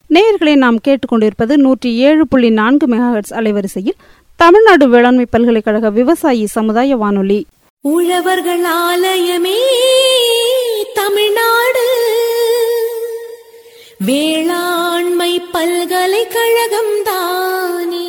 நேயர்களை நாம் கேட்டுக்கொண்டிருப்பது நூற்றி ஏழு புள்ளி நான்கு மெகாஹெட்ஸ் அலைவரிசையில் தமிழ்நாடு வேளாண்மை பல்கலைக்கழக விவசாயி சமுதாய வானொலி உழவர்கள் ஆலயமே தமிழ்நாடு வேளாண்மை பல்கலைக்கழகம் தானே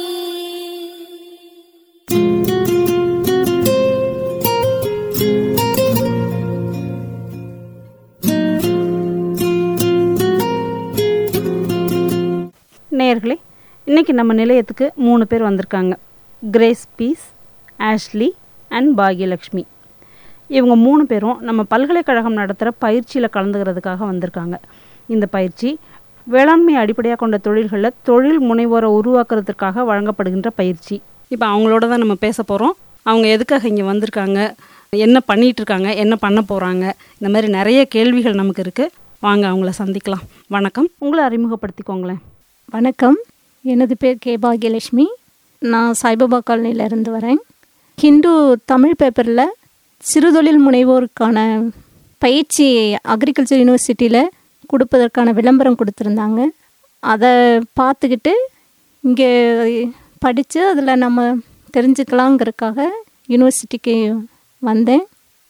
நேயர்களே இன்னைக்கு நம்ம நிலையத்துக்கு மூணு பேர் வந்திருக்காங்க Grace Peace Ashley and Bhagyalakshmi இவங்க மூணு பேரும் நம்ம பல்கலைக்கழகம் நடத்துகிற பயிற்சியில் கலந்துக்கிறதுக்காக வந்திருக்காங்க இந்த பயிற்சி வேளாண்மை அடிப்படையாக கொண்ட தொழில்களில் தொழில் முனைவோரை உருவாக்குறதுக்காக வழங்கப்படுகின்ற பயிற்சி இப்போ அவங்களோட தான் நம்ம பேச போகிறோம் அவங்க எதுக்காக இங்கே வந்திருக்காங்க என்ன பண்ணிட்டு இருக்காங்க என்ன பண்ண போகிறாங்க இந்த மாதிரி நிறைய கேள்விகள் நமக்கு இருக்குது வாங்க அவங்கள சந்திக்கலாம் வணக்கம் உங்களை அறிமுகப்படுத்திக்கோங்களேன் வணக்கம் எனது பேர் கே பாக்யலட்சுமி நான் சாய்பாபா காலனியிலேருந்து வரேன் ஹிந்து தமிழ் பேப்பரில் சிறுதொழில் முனைவோருக்கான பயிற்சி அக்ரிகல்ச்சர் யூனிவர்சிட்டியில் கொடுப்பதற்கான விளம்பரம் கொடுத்துருந்தாங்க அதை பார்த்துக்கிட்டு இங்கே படித்து அதில் நம்ம தெரிஞ்சுக்கலாங்கிறதுக்காக யூனிவர்சிட்டிக்கு வந்தேன்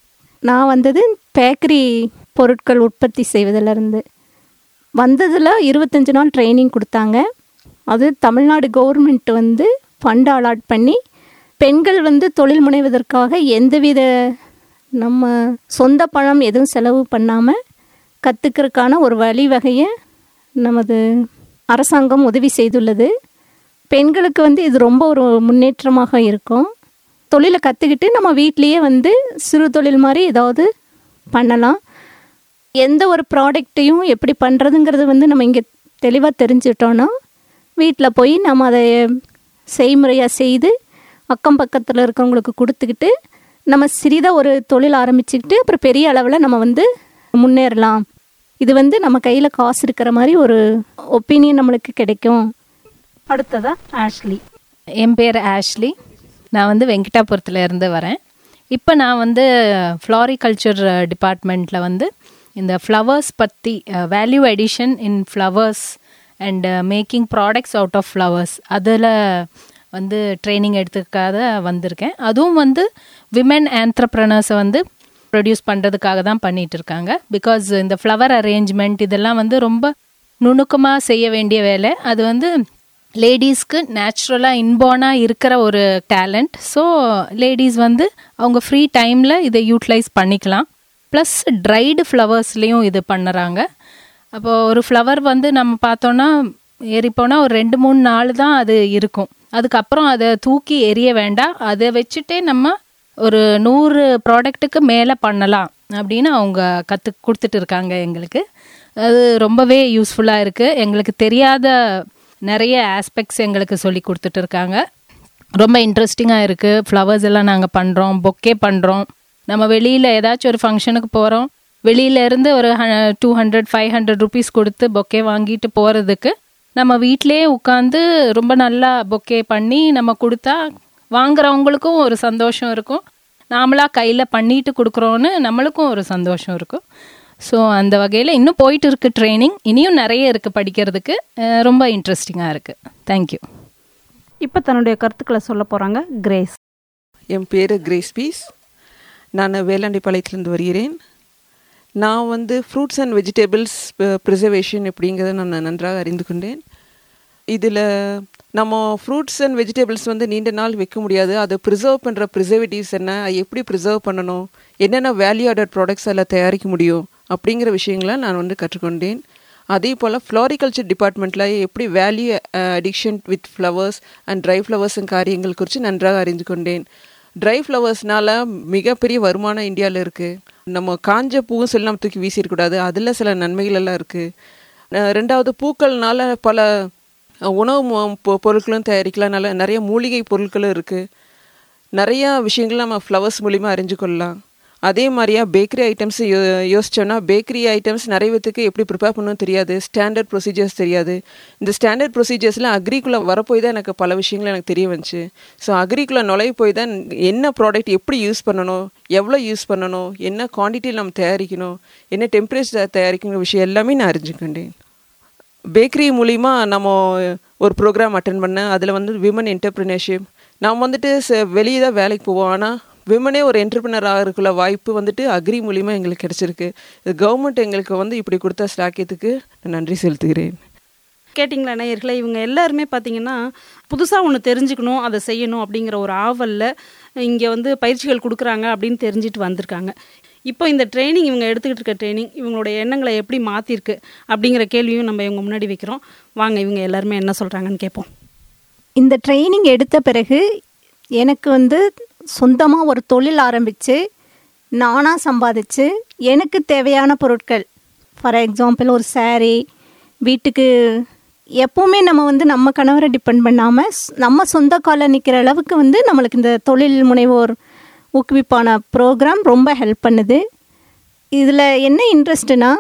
நான் வந்தது பேக்கரி பொருட்கள் உற்பத்தி செய்வதிலிருந்து வந்ததில் இருபத்தஞ்சு நாள் ட்ரைனிங் கொடுத்தாங்க அது தமிழ்நாடு கவர்மெண்ட் வந்து ஃபண்ட் அலாட் பண்ணி பெண்கள் வந்து தொழில் முனைவதற்காக எந்தவித நம்ம சொந்த பணம் எதுவும் செலவு பண்ணாமல் கற்றுக்கிறதுக்கான ஒரு வழிவகையை நமது அரசாங்கம் உதவி செய்துள்ளது பெண்களுக்கு வந்து இது ரொம்ப ஒரு முன்னேற்றமாக இருக்கும் தொழிலை கற்றுக்கிட்டு நம்ம வீட்லேயே வந்து சிறு தொழில் மாதிரி ஏதாவது பண்ணலாம் எந்த ஒரு ப்ராடக்ட்டையும் எப்படி பண்ணுறதுங்கிறது வந்து நம்ம இங்கே தெளிவாக தெரிஞ்சுட்டோன்னா வீட்டில் போய் நம்ம அதை செய்முறையாக செய்து அக்கம் பக்கத்தில் இருக்கவங்களுக்கு கொடுத்துக்கிட்டு நம்ம சிறிதாக ஒரு தொழில் ஆரம்பிச்சுக்கிட்டு அப்புறம் பெரிய அளவில் நம்ம வந்து முன்னேறலாம் இது வந்து நம்ம கையில் காசு இருக்கிற மாதிரி ஒரு ஒப்பீனியன் நம்மளுக்கு கிடைக்கும் அடுத்ததா ஆஷ்லி என் பேர் ஆஷ்லி நான் வந்து வெங்கடாபுரத்தில் இருந்து வரேன் இப்போ நான் வந்து ஃப்ளாரிகல்ச்சர் டிபார்ட்மெண்ட்டில் வந்து இந்த ஃப்ளவர்ஸ் பற்றி value addition in flowers and making products out of flowers அதில் வந்து ட்ரைனிங் எடுத்துக்காத வந்திருக்கேன் அதுவும் வந்து விமென் ஆந்த்ரப்ரனர்ஸை வந்து ப்ரொடியூஸ் பண்ணுறதுக்காக தான் பண்ணிகிட்டு இருக்காங்க பிகாஸ் இந்த ஃப்ளவர் அரேஞ்ச்மெண்ட் இதெல்லாம் வந்து ரொம்ப நுணுக்கமாக செய்ய வேண்டிய வேலை அது வந்து லேடிஸ்க்கு நேச்சுரலாக இன்பார்னாக இருக்கிற ஒரு டேலண்ட் ஸோ லேடிஸ் வந்து அவங்க ஃப்ரீ டைமில் இதை யூட்டிலைஸ் பண்ணிக்கலாம் ப்ளஸ் ட்ரைடு ஃப்ளவர்ஸ்லேயும் இது பண்ணுறாங்க அப்போ ஒரு ஃப்ளவர் வந்து நம்ம பார்த்தோன்னா ஏறிப்போனால் ஒரு ரெண்டு மூணு நாள் தான் அது இருக்கும் அதுக்கப்புறம் அதை தூக்கி எரிய வேண்டாம் அதை வச்சுட்டே நம்ம ஒரு நூறு ப்ராடக்ட்டுக்கு மேலே பண்ணலாம் அப்படின்னு அவங்க கற்று கொடுத்துட்டு இருக்காங்க எங்களுக்கு அது ரொம்பவே யூஸ்ஃபுல்லாக இருக்குது எங்களுக்கு தெரியாத நிறைய ஆஸ்பெக்ட்ஸ் எங்களுக்கு சொல்லி கொடுத்துட்டு இருக்காங்க ரொம்ப இன்ட்ரெஸ்டிங்காக இருக்குது ஃப்ளவர்ஸ் எல்லாம் நாங்கள் பண்ணுறோம் பொக்கே பண்ணுறோம் நம்ம வெளியில் ஏதாச்சும் ஒரு ஃபங்க்ஷனுக்கு போகிறோம் வெளியில இருந்து ஒரு two hundred five hundred rupees கொடுத்து பொக்கே வாங்கிட்டு போகிறதுக்கு நம்ம வீட்டிலேயே உட்காந்து ரொம்ப நல்லா பொக்கே பண்ணி நம்ம கொடுத்தா வாங்குறவங்களுக்கும் ஒரு சந்தோஷம் இருக்கும் நாமளாக கையில் பண்ணிட்டு கொடுக்குறோன்னு நம்மளுக்கும் ஒரு சந்தோஷம் இருக்கும் ஸோ அந்த வகையில் இன்னும் போயிட்டு இருக்கு ட்ரைனிங் இனியும் நிறைய இருக்குது படிக்கிறதுக்கு அஹ் ரொம்ப இன்ட்ரெஸ்டிங்காக இருக்குது தேங்க்யூ இப்போ தன்னுடைய கருத்துக்களை சொல்ல போகிறாங்க கிரேஸ் என் பேர் கிரேஸ் பீஸ் நான் வேளாண்டிப்பாளையத்துலேருந்து வருகிறேன் நான் வந்து ஃப்ரூட்ஸ் அண்ட் வெஜிடபிள்ஸ் ப்ரிசர்வேஷன் எப்படிங்கிறத நான் நன்றாக அறிந்து கொண்டேன் இதில் நம்ம ஃப்ரூட்ஸ் அண்ட் வெஜிடபிள்ஸ் வந்து நீண்ட நாள் வைக்க முடியாது அதை ப்ரிசர்வ் பண்ணுற ப்ரிசர்வேட்டிவ்ஸ் என்ன அதை எப்படி ப்ரிசர்வ் பண்ணணும் என்னென்ன வேல்யூ ஆடட் ப்ராடக்ட்ஸ் அதில் தயாரிக்க முடியும் அப்படிங்கிற விஷயங்களை நான் வந்து கற்றுக்கொண்டேன் அதே போல் ஃப்ளாரிகல்ச்சர் டிபார்ட்மெண்ட்டில் எப்படி value addition with flowers and dry flowers காரியங்கள் குறித்து நன்றாக அறிந்து கொண்டேன் ட்ரை ஃப்ளவர்ஸ்னால மிகப்பெரிய வருமானம் இந்தியாவில் இருக்குது நம்ம காஞ்ச பூவும் சொல்லி நம்ம தூக்கி வீசிடக்கூடாது அதில் சில நன்மைகள் எல்லாம் இருக்குது ரெண்டாவது பூக்கள்னால பல உணவு மு- பொ- பொருட்களும் தயாரிக்கலாம் நல்ல நிறைய மூலிகை பொருட்களும் இருக்குது நிறையா விஷயங்கள் நம்ம ஃப்ளவர்ஸ் மூலிமா அறிஞ்சு கொள்ளலாம் அதே மாதிரியா பேக்கரி ஐட்டம்ஸ் யோ யோசிச்சோன்னா பேக்கரி ஐட்டம்ஸ் நிறைய பேத்துக்கு எப்படி ப்ரிப்பேர் பண்ணணும் தெரியாது ஸ்டாண்டர்ட் ப்ரொசீஜர்ஸ் தெரியாது இந்த ஸ்டாண்டர்ட் ப்ரொசீஜர்ஸில் அக்ரிக்குள்ளே வரப்போய் தான் எனக்கு பல விஷயங்கள் எனக்கு தெரிய வந்துச்சு ஸோ அக்ரிக்குள்ளே நுழைய போய் தான் என்ன ப்ராடக்ட் எப்படி யூஸ் பண்ணணும் எவ்வளோ யூஸ் பண்ணணும் என்ன குவான்டிட்டியில் நம்ம தயாரிக்கணும் என்ன டெம்பரேச்சர் தயாரிக்கணும் விஷயம் எல்லாமே நான் அறிஞ்சுக்கொண்டேன் பேக்கரி மூலிமா நம்ம ஒரு ப்ரோக்ராம் அட்டன் பண்ணேன் அதில் வந்து விமன் என்டர்பிரினர்ஷிப் நாம் வந்துட்டு வெளியே தான் வேலைக்கு போவோம் ஆனால் விமனே ஒரு என்டர்பிரினர் ஆகிறதுக்குள்ள வாய்ப்பு வந்துட்டு அக்ரி மூலிமா எங்களுக்கு கிடச்சிருக்கு இது கவர்மெண்ட் எங்களுக்கு வந்து இப்படி கொடுத்த ஸ்லாக்கியத்துக்கு நான் நன்றி செலுத்துகிறேன் கேட்டிங்களா நேயர்களே இவங்க எல்லாருமே பார்த்தீங்கன்னா புதுசாக ஒன்று தெரிஞ்சுக்கணும் அதை செய்யணும் அப்படிங்கிற ஒரு ஆவலில் இங்கே வந்து பயிற்சிகள் கொடுக்குறாங்க அப்படின்னு தெரிஞ்சுட்டு வந்திருக்காங்க இப்போ இந்த ட்ரைனிங் இவங்க எடுத்துக்கிட்டு இருக்க ட்ரைனிங் இவங்களுடைய எண்ணங்களை எப்படி மாற்றிருக்கு அப்படிங்கிற கேள்வியும் நம்ம இவங்க முன்னாடி வைக்கிறோம் வாங்க இவங்க எல்லாருமே என்ன சொல்கிறாங்கன்னு கேட்போம் இந்த ட்ரைனிங் எடுத்த பிறகு எனக்கு வந்து சொந்தமாக ஒரு தொழில் ஆரம்பித்து நானாக சம்பாதிச்சு எனக்கு தேவையான பொருட்கள் ஃபார் எக்ஸாம்பிள் ஒரு saree வீட்டுக்கு எப்போவுமே நம்ம வந்து நம்ம கணவரை டிபெண்ட் பண்ணாமல் நம்ம சொந்த காலில் நிற்கிற அளவுக்கு வந்து நம்மளுக்கு இந்த தொழில் முனைவோர் ஊக்குவிப்பான ப்ரோக்ராம் ரொம்ப ஹெல்ப் பண்ணுது இதில் என்ன இன்ட்ரெஸ்ட்டுனா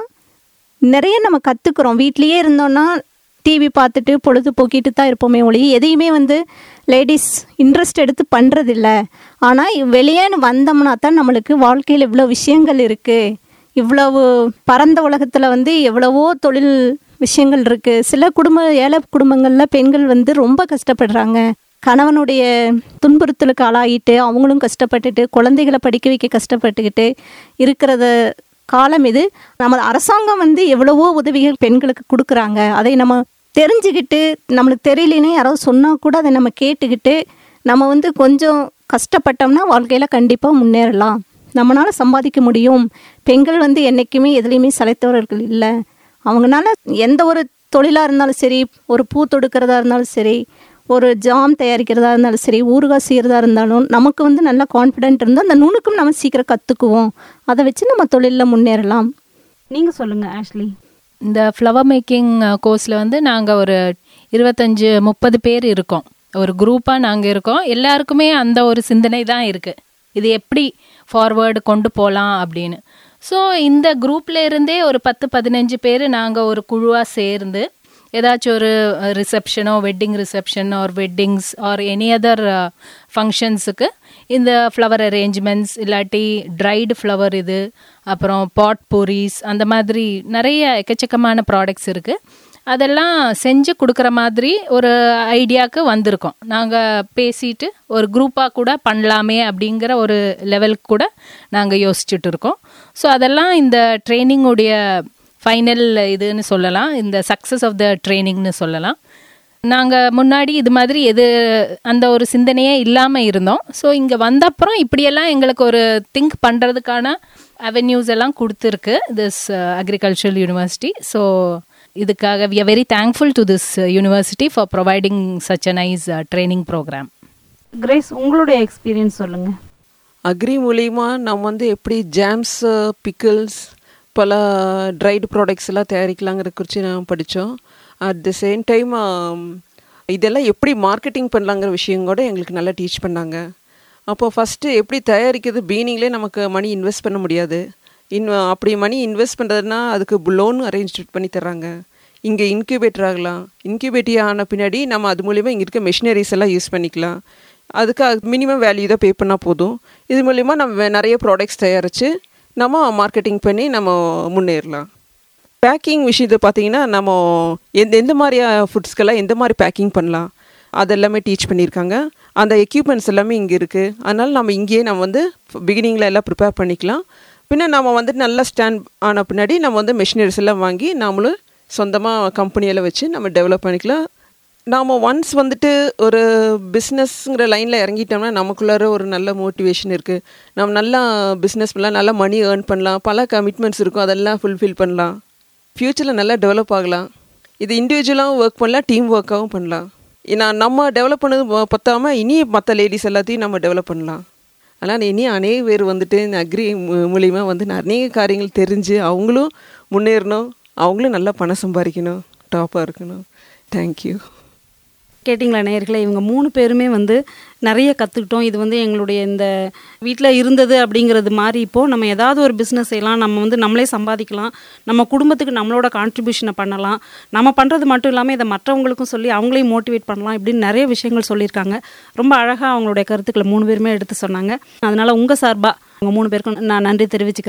நிறைய நம்ம கற்றுக்குறோம் வீட்லேயே இருந்தோன்னா டிவி பார்த்துட்டு பொழுது போக்கிட்டு தான் இருப்போமே ஒளி எதையுமே வந்து லேடிஸ் இன்ட்ரெஸ்ட் எடுத்து பண்ணுறதில்ல ஆனால் வெளியே வந்தோம்னா தான் நம்மளுக்கு வாழ்க்கையில் இவ்வளோ விஷயங்கள் இருக்குது இவ்வளவு பரந்த உலகத்தில் வந்து எவ்வளவோ தொழில் விஷயங்கள் இருக்குது சில குடும்ப ஏழை குடும்பங்களில் பெண்கள் வந்து ரொம்ப கஷ்டப்படுறாங்க கணவனுடைய துன்புறுத்தலுக்கு ஆளாகிட்டு அவங்களும் கஷ்டப்பட்டுட்டு குழந்தைகளை படிக்க வைக்க கஷ்டப்பட்டுக்கிட்டு இருக்கிறத காலம் இது நம்ம அரசாங்கம் வந்து எவ்வளவோ உதவிகள் பெண்களுக்கு கொடுக்குறாங்க அதை நம்ம தெரிஞ்சுக்கிட்டு நம்மளுக்கு தெரியலன்னு யாராவது சொன்னால் கூட அதை நம்ம கேட்டுக்கிட்டு நம்ம வந்து கொஞ்சம் கஷ்டப்பட்டோம்னா வாழ்க்கையில் கண்டிப்பாக முன்னேறலாம் நம்மளால் சம்பாதிக்க முடியும் பெண்கள் வந்து என்றைக்குமே எதுலேயுமே சளைத்தவர்கள் இல்லை அவங்கனால எந்த ஒரு தொழிலாக இருந்தாலும் சரி ஒரு பூ தொடுக்கிறதா இருந்தாலும் சரி ஒரு ஜாம் தயாரிக்கிறதா இருந்தாலும் சரி ஊறுகாய் செய்கிறதா இருந்தாலும் நமக்கு வந்து நல்ல கான்ஃபிடென்ட் இருந்தால் அந்த நுணுக்கம் நம்ம சீக்கிரம் கற்றுக்குவோம் அதை வச்சு நம்ம தொழிலில் முன்னேறலாம் நீங்கள் சொல்லுங்கள் ஆஷ்லி இந்த ஃப்ளவர் மேக்கிங் கோர்ஸில் வந்து நாங்கள் ஒரு இருபத்தஞ்சு முப்பது பேர் இருக்கோம் ஒரு குரூப்பாக நாங்கள் இருக்கோம் எல்லாருக்குமே அந்த ஒரு சிந்தனை தான் இருக்குது இது எப்படி ஃபார்வேர்டு கொண்டு போகலாம் அப்படின்னு ஸோ இந்த குரூப்ல இருந்தே ஒரு பத்து பதினஞ்சு பேர் நாங்கள் ஒரு குழுவாக சேர்ந்து ஏதாச்சும் ஒரு ரிசப்ஷனோ wedding reception or weddings or any other ஃபங்க்ஷன்ஸுக்கு இந்த ஃப்ளவர் அரேஞ்ச்மெண்ட்ஸ் இல்லாட்டி ட்ரைடு ஃப்ளவர் இது அப்புறம் பாட் பூரிஸ் அந்த மாதிரி நிறைய எக்கச்சக்கமான ப்ராடக்ட்ஸ் இருக்குது அதெல்லாம் செஞ்சு கொடுக்குற மாதிரி ஒரு ஐடியாவுக்கு வந்திருக்கோம் நாங்கள் பேசிட்டு ஒரு குரூப்பாக கூட பண்ணலாமே அப்படிங்கிற ஒரு லெவலுக்கு கூட நாங்கள் யோசிச்சுட்டு இருக்கோம் ஸோ அதெல்லாம் இந்த ட்ரைனிங்குடைய ஃபைனல் இதுன்னு சொல்லலாம் இந்த சக்ஸஸ் ஆஃப் த ட்ரைனிங்னு சொல்லலாம் நாங்கள் முன்னாடி இது மாதிரி எது அந்த ஒரு சிந்தனையே இல்லாமல் இருந்தோம் ஸோ இங்கே வந்தப்புறம் இப்படியெல்லாம் எங்களுக்கு ஒரு திங்க் பண்ணுறதுக்கான அவென்யூஸ் எல்லாம் கொடுத்துருக்கு திஸ் அக்ரிகல்ச்சரல் யூனிவர்சிட்டி ஸோ இதுக்காக we are very thankful to this university for providing such a nice training programme Grace உங்களுடைய எக்ஸ்பீரியன்ஸ் சொல்லுங்கள் அக்ரி மூலிமா நம்ம வந்து எப்படி ஜாம்ஸ் பிக்கிள்ஸ் பல ட்ரைடு ப்ராடக்ட்ஸ் எல்லாம் தயாரிக்கலாங்கிற குறித்து நான் படித்தோம் அட் த சேம் டைம் இதெல்லாம் எப்படி மார்க்கெட்டிங் பண்ணலாங்கிற விஷயம் கூட எங்களுக்கு நல்லா டீச் பண்ணாங்க அப்போ ஃபஸ்ட்டு எப்படி தயாரிக்கிறது பீனிங்லேயே நமக்கு மணி இன்வெஸ்ட் பண்ண முடியாது இன் அப்படி மணி இன்வெஸ்ட் பண்ணுறதுனா அதுக்கு லோன் அரேஞ்ச் பண்ணி தர்றாங்க இங்கே இன்க்யூபேட்டர் ஆகலாம் இன்க்யூபேட்டி ஆன பின்னாடி நம்ம அது மூலிமா இங்கே இருக்க மிஷினரிஸ் எல்லாம் யூஸ் பண்ணிக்கலாம் அதுக்கு மினிமம் வேல்யூ தான் பே பண்ணால் போதும் இது மூலிமா நம்ம வே- நிறைய ப்ராடக்ட்ஸ் தயாரித்து நம்ம மார்க்கெட்டிங் பண்ணி நம்ம முன்னேறலாம் பேக்கிங் விஷயத்தை பார்த்தீங்கன்னா நம்ம எந்த எந்த மாதிரி ஃபுட்ஸ்க்கெல்லாம் எந்த மாதிரி பேக்கிங் பண்ணலாம் அதெல்லாமே டீச் பண்ணியிருக்காங்க அந்த எக்யூப்மெண்ட்ஸ் எல்லாமே இங்கே இருக்குது அதனால் நம்ம இங்கேயே நம்ம வந்து பிகினிங்கில் எல்லாம் ப்ரிப்பேர் பண்ணிக்கலாம் பின்ன நம்ம வந்துட்டு நல்லா ஸ்டாண்ட் ஆன பின்னாடி நம்ம வந்து மெஷினரிஸ் எல்லாம் வாங்கி நாமளும் சொந்தமாக கம்பெனியெல்லாம் வச்சு நம்ம டெவலப் பண்ணிக்கலாம் நாம் ஒன்ஸ் வந்துட்டு ஒரு பிஸ்னஸ்ங்கிற லைனில் இறங்கிட்டோம்னா நமக்குள்ளார ஒரு நல்ல மோட்டிவேஷன் இருக்குது நம்ம நல்லா பிஸ்னஸ் பண்ணலாம் நல்லா மணி ஏர்ன் பண்ணலாம் பல கமிட்மெண்ட்ஸ் இருக்கும் அதெல்லாம் ஃபுல்ஃபில் பண்ணலாம் ஃப்யூச்சரில் நல்லா டெவலப் ஆகலாம் இது இண்டிவிஜுவலாகவும் ஒர்க் பண்ணலாம் டீம் ஒர்க்காகவும் பண்ணலாம் நான் நம்ம டெவலப் பண்ணது ப- பத்தாம இனி மற்ற லேடிஸ் எல்லாத்தையும் நம்ம டெவலப் பண்ணலாம் ஆனால் இனி அநேக பேர் வந்துட்டு இந்த அக்ரி மூலிமா வந்து அநேக காரியங்கள் தெரிஞ்சு அவங்களும் முன்னேறணும் அவங்களும் நல்லா பணம் சம்பாதிக்கணும் டாப்பாக இருக்கணும் தேங்க்யூ கேட்டிங்களா நேயர்களே இவங்க மூணு பேருமே வந்து நிறைய கற்றுக்கிட்டோம் இது வந்து எங்களுடைய இந்த வீட்டில் இருந்தது அப்படிங்கிறது மாதிரி இப்போது நம்ம ஏதாவது ஒரு பிஸ்னஸ் செய்யலாம் நம்ம வந்து நம்மளே சம்பாதிக்கலாம் நம்ம குடும்பத்துக்கு நம்மளோட கான்ட்ரிபியூஷனை பண்ணலாம் நம்ம பண்ணுறது மட்டும் இல்லாமல் இதை மற்றவங்களுக்கும் சொல்லி அவங்களையும் மோட்டிவேட் பண்ணலாம் இப்படின்னு நிறைய விஷயங்கள் சொல்லியிருக்காங்க ரொம்ப அழகாக அவங்களுடைய கருத்துக்களை மூணு பேருமே எடுத்து சொன்னாங்க அதனால் உங்கள் சார்பாக அவங்க மூணு பேருக்கும் நான் நன்றி தெரிவிச்சுக்கிறேன்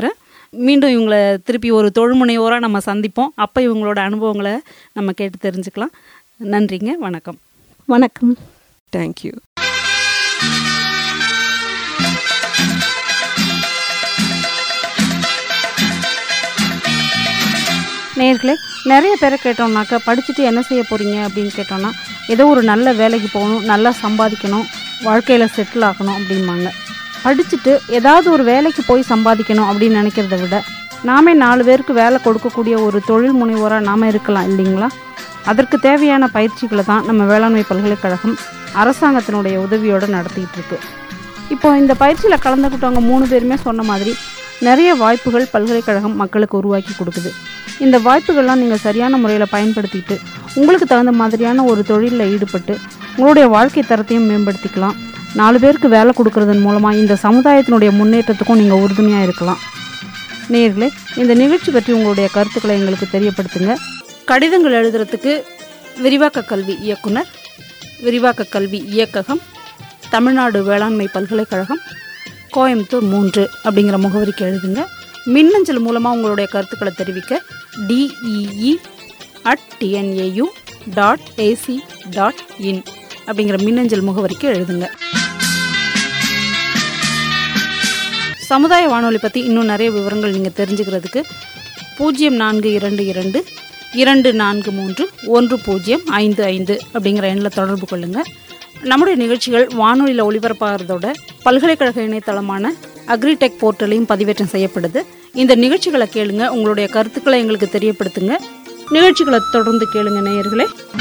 மீண்டும் இவங்களை திருப்பி ஒரு தொழில்முனைவோராக நம்ம சந்திப்போம் அப்போ இவங்களோட அனுபவங்களை நம்ம கேட்டு தெரிஞ்சுக்கலாம் நன்றிங்க வணக்கம் வணக்கம் தேங்க்யூ நேர்களே நிறைய பேரை கேட்டோம்னாக்கா படிச்சுட்டு என்ன செய்ய போகிறீங்க அப்படின்னு கேட்டோம்னா ஏதோ ஒரு நல்ல வேலைக்கு போகணும் நல்லா சம்பாதிக்கணும் வாழ்க்கையில் செட்டில் ஆகணும் அப்படிம்பாங்க படிச்சுட்டு ஏதாவது ஒரு வேலைக்கு போய் சம்பாதிக்கணும் அப்படின்னு நினைக்கிறத விட நாமே நாலு பேருக்கு வேலை கொடுக்கக்கூடிய ஒரு தொழில் முனைவோராக நாம் இருக்கலாம் இல்லைங்களா அதற்கு தேவையான பயிற்சிகளை தான் நம்ம வேளாண்மை பல்கலைக்கழகம் அரசாங்கத்தினுடைய உதவியோடு நடத்திக்கிட்டு இருக்கு இப்போ இந்த பயிற்சியில் கலந்துக்கிட்டவங்க மூணு பேருமே சொன்ன மாதிரி நிறைய வாய்ப்புகள் பல்கலைக்கழகம் மக்களுக்கு உருவாக்கி கொடுக்குது இந்த வாய்ப்புகள்லாம் நீங்கள் சரியான முறையில் பயன்படுத்திட்டு உங்களுக்கு தகுந்த மாதிரியான ஒரு தொழிலில் ஈடுபட்டு உங்களுடைய வாழ்க்கை தரத்தையும் மேம்படுத்திக்கலாம் நாலு பேருக்கு வேலை கொடுக்கறதன் மூலமாக இந்த சமுதாயத்தினுடைய முன்னேற்றத்துக்கும் நீங்கள் உறுதுணையாக இருக்கலாம் நேர்களே இந்த நிகழ்ச்சி பற்றி உங்களுடைய கருத்துக்களை எங்களுக்கு தெரியப்படுத்துங்க கடிதங்கள் எழுதுறதுக்கு விரிவாக்க கல்வி இயக்குனர் விரிவாக்க கல்வி இயக்ககம் தமிழ்நாடு வேளாண்மை பல்கலைக்கழகம் கோயம்புத்தூர் மூன்று அப்படிங்கிற முகவரிக்கு எழுதுங்க மின்னஞ்சல் மூலமாக உங்களுடைய கருத்துக்களை தெரிவிக்க D E E at T N A U dot A C dot in அப்படிங்கிற மின்னஞ்சல் முகவரிக்கு எழுதுங்க சமுதாய வானொலி பற்றி இன்னும் நிறைய விவரங்கள் நீங்கள் தெரிஞ்சுக்கிறதுக்கு பூஜ்ஜியம் நான்கு இரண்டு இரண்டு இரண்டு நான்கு மூன்று ஒன்று பூஜ்ஜியம் ஐந்து ஐந்து அப்படிங்கிற எண்ணில் தொடர்பு கொள்ளுங்கள் நம்முடைய நிகழ்ச்சிகள் வானொலியில் ஒளிபரப்பாகிறதோட பல்கலைக்கழக இணையதளமான அக்ரிடெக் போர்ட்டலையும் பதிவேற்றம் செய்யப்படுது இந்த நிகழ்ச்சிகளை கேளுங்க உங்களுடைய கருத்துக்களை எங்களுக்கு தெரியப்படுத்துங்க நிகழ்ச்சிகளை தொடர்ந்து கேளுங்க நேயர்களே